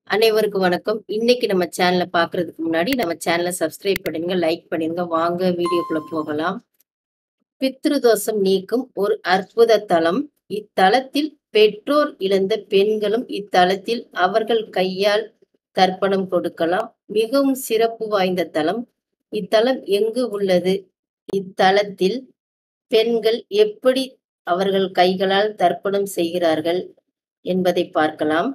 அனைவருக்கும் வணக்கம். இன்னைக்கு நம்ம சேனல பார்க்குறதுக்கு முன்னாடி நம்ம சேனல சப்ஸ்கிரைப் பண்ணிடுங்க, லைக் பண்ணிடுங்க. வாங்க வீடியோக்குள்ள போகலாம். பித்ரு தோஷம் நீக்கும் ஒரு அற்புத தலம். இத்தலத்தில் பெற்றோர் இழந்த பெண்களும் இத்தலத்தில் அவர்கள் கையால் தர்ப்பணம் கொடுக்கலாம். மிகவும் சிறப்பு வாய்ந்த தலம். இத்தலம் எங்கு உள்ளது? இத்தலத்தில் பெண்கள் எப்படி அவர்கள் கைகளால் தர்ப்பணம் செய்கிறார்கள் என்பதை பார்க்கலாம்.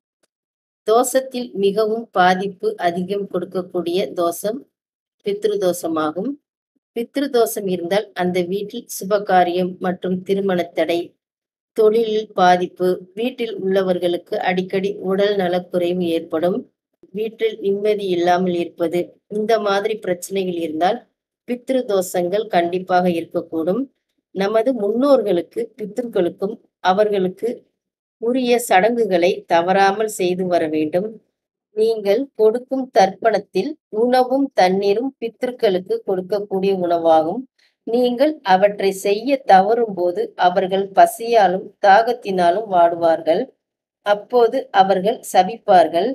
தோஷத்தில் மிகவும் பாதிப்பு அதிகம் கொடுக்கக்கூடிய தோஷம் பித்ரு தோஷமாகும். பித்ரு தோஷம் இருந்தால் அந்த வீட்டில் சுபகாரியம் மற்றும் திருமணத் தடை, தொழிலில் பாதிப்பு, வீட்டில் உள்ளவர்களுக்கு அடிக்கடி உடல் நலக்குறைவு ஏற்படும், வீட்டில் நிம்மதி இல்லாமல் இருப்பது, இந்த மாதிரி பிரச்சனைகள் இருந்தால் பித்ரு தோஷங்கள் கண்டிப்பாக இருக்கக்கூடும். நமது முன்னோர்களுக்கு, பித்ருக்களுக்கும் அவர்களுக்கு உரிய சடங்குகளை தவறாமல் செய்து வர வேண்டும். நீங்கள் கொடுக்கும் தர்ப்பணத்தில் உணவும், தண்ணீரும் பித்ருக்களுக்கு கொடுக்கக்கூடிய உணவாகும். நீங்கள் அவற்றை செய்ய தவறும்போது அவர்கள் பசியாலும், தாகத்தினாலும் வாடுவார்கள். அப்போது அவர்கள் சபிப்பார்கள்.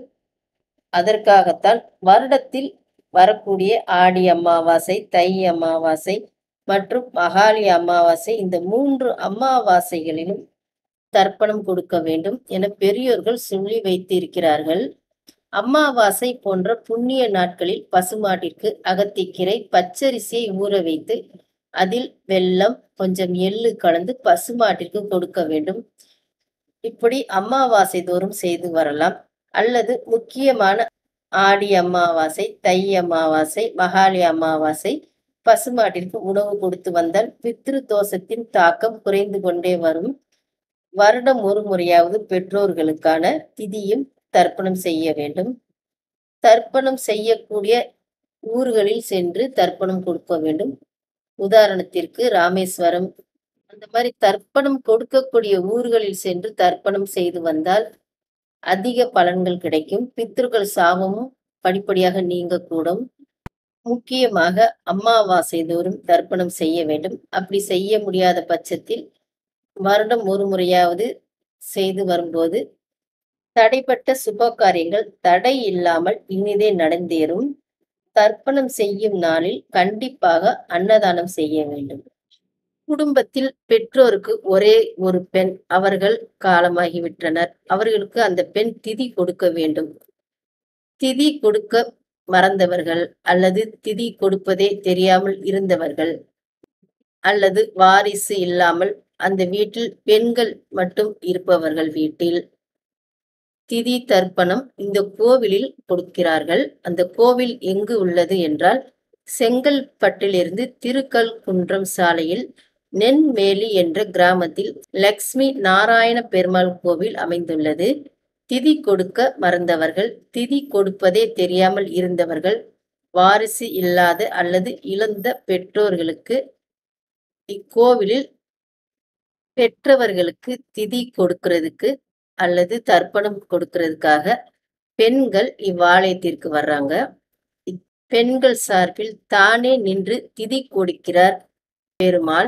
அதற்காகத்தான் வருடத்தில் வரக்கூடிய ஆடி அமாவாசை, தை அமாவாசை மற்றும் மகாளி அமாவாசை இந்த 3 அமாவாசைகளிலும் தர்ப்பணம் கொடுக்க வேண்டும் என பெரியோர்கள் சொல்லி வைத்திருக்கிறார்கள். அமாவாசை போன்ற புண்ணிய நாட்களில் பசுமாட்டிற்கு அகத்திக்கீரை, பச்சரிசியை ஊற வைத்து அதில் வெல்லம், கொஞ்சம் எள்ளு கலந்து பசுமாட்டிற்கு கொடுக்க வேண்டும். இப்படி அமாவாசை தோறும் செய்து வரலாம். அல்லது முக்கியமான ஆடி அமாவாசை, தை அமாவாசை, மகாளி அமாவாசை பசுமாட்டிற்கு உணவு கொடுத்து வந்தால் பித்ரு தோஷத்தின் தாக்கம் குறைந்து கொண்டே வரும். வருடம் ஒரு முறையாவது பெற்றோர்களுக்கான திதியில் தர்ப்பணம் செய்ய வேண்டும். தர்ப்பணம் செய்யக்கூடிய ஊர்களில் சென்று தர்ப்பணம் கொடுக்க வேண்டும். உதாரணத்திற்கு ராமேஸ்வரம் அந்த மாதிரி தர்ப்பணம் கொடுக்கக்கூடிய ஊர்களில் சென்று தர்ப்பணம் செய்து வந்தால் அதிக பலன்கள் கிடைக்கும். பித்ருக்கள் சாபமும் படிப்படியாக நீங்கக்கூடும். முக்கியமாக அமாவாசை தோறும் தர்ப்பணம் செய்ய வேண்டும். அப்படி செய்ய முடியாத பட்சத்தில் வருடம் ஒரு முறையாவது செய்து வரும்போது தடைப்பட்ட சுப காரியங்கள் தடை இல்லாமல் இனிதே நடந்தேறும். தர்ப்பணம் செய்யும் நாளில் கண்டிப்பாக அன்னதானம் செய்ய வேண்டும். குடும்பத்தில் பெற்றோருக்கு ஒரே ஒரு பெண் அவர்கள் காலமாகிவிட்டனர். அவர்களுக்கு அந்த பெண் திதி கொடுக்க வேண்டும். திதி கொடுக்க மறந்தவர்கள் அல்லது திதி கொடுப்பதே தெரியாமல் இருந்தவர்கள் அல்லது வாரிசு இல்லாமல் அந்த வீட்டில் பெண்கள் மட்டும் இருப்பவர்கள் வீட்டில் திதி தர்ப்பணம் இந்த கோவிலில் கொடுக்கிறார்கள். அந்த கோவில் எங்கு உள்ளது என்றால் செங்கல்பட்டிலிருந்து திருக்கல்குன்றம் சாலையில் நென்மேலி என்ற கிராமத்தில் லட்சுமி நாராயண பெருமாள் கோவில் அமைந்துள்ளது. திதி கொடுக்க மறந்தவர்கள், திதி கொடுப்பதே தெரியாமல் இருந்தவர்கள், வாரிசு இல்லாத அல்லது இழந்த பெற்றோர்களுக்கு இக்கோவிலில் பெற்றவர்களுக்கு திதி கொடுக்கிறதுக்கு அல்லது தர்ப்பணம் கொடுக்கிறதுக்காக பெண்கள் இவ்வாலயத்திற்கு வர்றாங்க. பெண்கள் சார்பில் தானே நின்று திதி கொடுக்கிறார் பெருமாள்.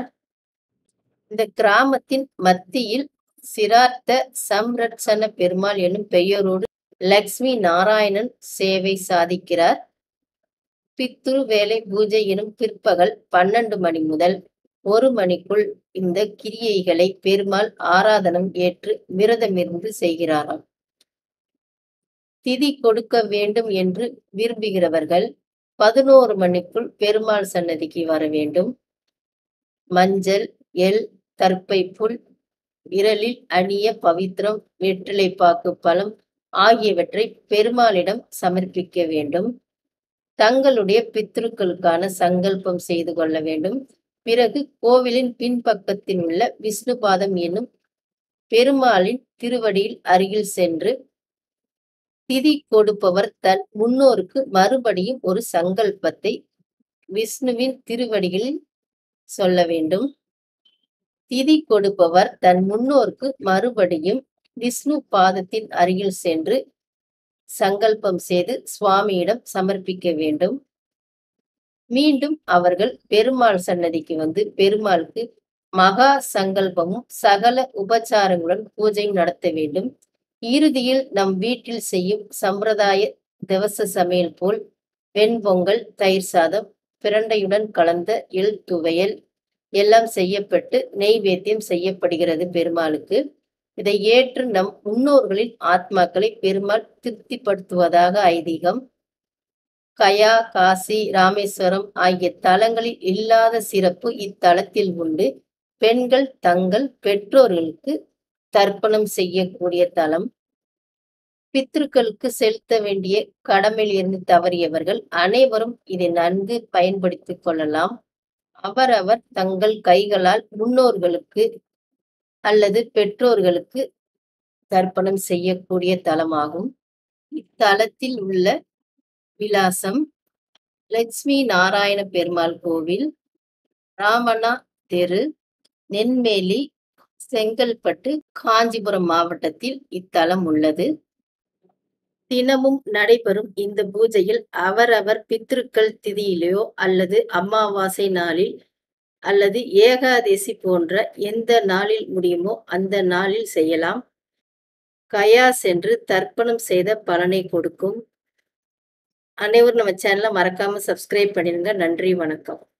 இந்த கிராமத்தின் மத்தியில் சிரார்த்த சம்ரட்சண பெருமாள் எனும் பெயரோடு லட்சுமி நாராயணன் சேவை சாதிக்கிறார். பித்ரு வேலை பூஜை எனும் பிற்பகல் பன்னெண்டு மணி முதல் ஒரு மணிக்குள் இந்த கிரியைகளை பெருமாள் ஆராதனம் ஏற்று விரதமிருந்து செய்கிறாராம். திதி கொடுக்க வேண்டும் என்று விரும்புகிறவர்கள் பதினோரு மணிக்குள் பெருமாள் சன்னதிக்கு வர வேண்டும். மஞ்சள், எள், தர்ப்பைப்புல், விரலில் அணிய பவித்ரம், வெற்றிலைப்பாக்கு பழம் ஆகியவற்றை பெருமாளிடம் சமர்ப்பிக்க வேண்டும். தங்களுடைய பித்ருக்களுக்கான சங்கல்பம் செய்து கொள்ள வேண்டும். பிறகு கோவிலின் பின்பக்கத்தில் உள்ள விஷ்ணுபாதம் எனும் பெருமாளின் திருவடியில் அருகில் சென்று திதி கொடுப்பவர் தன் முன்னோருக்கு மறுபடியும் ஒரு சங்கல்பத்தை விஷ்ணுவின் திருவடிகளில் சொல்ல வேண்டும். திதி கொடுப்பவர் தன் முன்னோருக்கு மறுபடியும் விஷ்ணு பாதத்தின் அருகில் சென்று சங்கல்பம் செய்து சுவாமியிடம் சமர்ப்பிக்க வேண்டும். மீண்டும் அவர்கள் பெருமாள் சன்னதிக்கு வந்து பெருமாளுக்கு மகா சங்கல்பமும் சகல உபசாரங்களுடன் பூஜை நடத்த வேண்டும். இறுதியில் நம் வீட்டில் செய்யும் சம்பிரதாய திவச சமையல் போல் வெண்பொங்கல் தயிர் சாதம் பிரண்டையுடன் கலந்த எள் துவையல் எல்லாம் செய்யப்பட்டு நெய்வேத்தியம் செய்யப்படுகிறது பெருமாளுக்கு இதை ஏற்று நம் முன்னோர்களின் ஆத்மாக்களை பெருமாள் திருப்திப்படுத்துவதாக ஐதீகம் கயா காசி ராமேஸ்வரம் ஆகிய தலங்களில் இல்லாத சிறப்பு இத்தலத்தில் உண்டு பெண்கள் தங்கள் பெற்றோர்களுக்கு தர்ப்பணம் செய்யக்கூடிய தலம் பித்ருக்களுக்கு செலுத்த வேண்டிய கடமையிலிருந்து தவறியவர்கள் அனைவரும் இதை நன்கு பயன்படுத்திக் கொள்ளலாம் அவரவர் தங்கள் கைகளால் முன்னோர்களுக்கு அல்லது பெற்றோர்களுக்கு தர்ப்பணம் செய்யக்கூடிய தலமாகும் இத்தலத்தில் உள்ள விலாசம் லட்சுமி நாராயண பெருமாள் கோவில் ராமண்ணா தெரு நென்மேலி செங்கல்பட்டு காஞ்சிபுரம் மாவட்டத்தில் இத்தலம் உள்ளது தினமும் நடைபெறும் இந்த பூஜையில் அவரவர் பித்ருக்கள் திதியிலோ அல்லது அமாவாசை நாளில் அல்லது ஏகாதசி போன்ற எந்த நாளில் முடியுமோ அந்த நாளில் செய்யலாம் கயா சென்று தர்ப்பணம் செய்த பலனை கொடுக்கும் அனைவரும் நம்ம சேனலை மறக்காம சப்ஸ்கிரைப் பண்ணிடுங்க நன்றி வணக்கம்